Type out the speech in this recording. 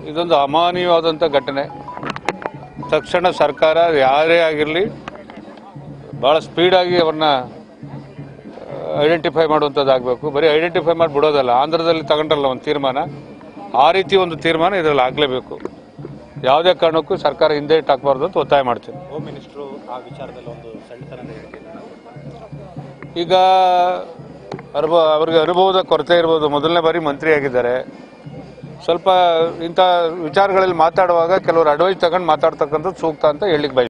ಇದೊಂದು ಅಮಾನೀಯವಾದಂಥ ಘಟನೆ ತಕ್ಷಣ ಸರ್ಕಾರ ಯಾರೇ ಆಗಿರಲಿ ಭಾಳ ಸ್ಪೀಡಾಗಿ ಅವ್ರನ್ನ ಐಡೆಂಟಿಫೈ ಮಾಡುವಂಥದ್ದಾಗಬೇಕು ಬರೀ ಐಡೆಂಟಿಫೈ ಮಾಡಿ ಬಿಡೋದಲ್ಲ ಆಂಧ್ರದಲ್ಲಿ ತಗೊಂಡ್ರಲ್ಲ ಒಂದು ತೀರ್ಮಾನ ಆ ರೀತಿ ಒಂದು ತೀರ್ಮಾನ ಇದರಲ್ಲಿ ಆಗಲೇಬೇಕು ಯಾವುದೇ ಕಾರಣಕ್ಕೂ ಸರ್ಕಾರ ಹಿಂದೆ ಹಾಕಬಾರ್ದು ಅಂತ ಒತ್ತಾಯ ಮಾಡ್ತೀನಿ ಹೋಮ್ ಮಿನಿಸ್ಟ್ರು ಆ ವಿಚಾರದಲ್ಲಿ ಒಂದು ಸಣ್ಣತನದ ಹೇಳಿಕೆ ಈಗ ಅನುಭವ ಅವ್ರಿಗೆ ಅನುಭವದ ಕೊರತೆ ಇರ್ಬೋದು ಮೊದಲನೇ ಬಾರಿ ಮಂತ್ರಿ ಆಗಿದ್ದಾರೆ ಸ್ವಲ್ಪ ಇಂಥ ವಿಚಾರಗಳಲ್ಲಿ ಮಾತಾಡುವಾಗ ಕೆಲವರು ಅಡ್ವೈಸ್ ತಗೊಂಡು ಮಾತಾಡ್ತಕ್ಕಂಥದ್ದು ಸೂಕ್ತ ಅಂತ ಹೇಳಿಕ್ ಬಯಸ್ತೀನಿ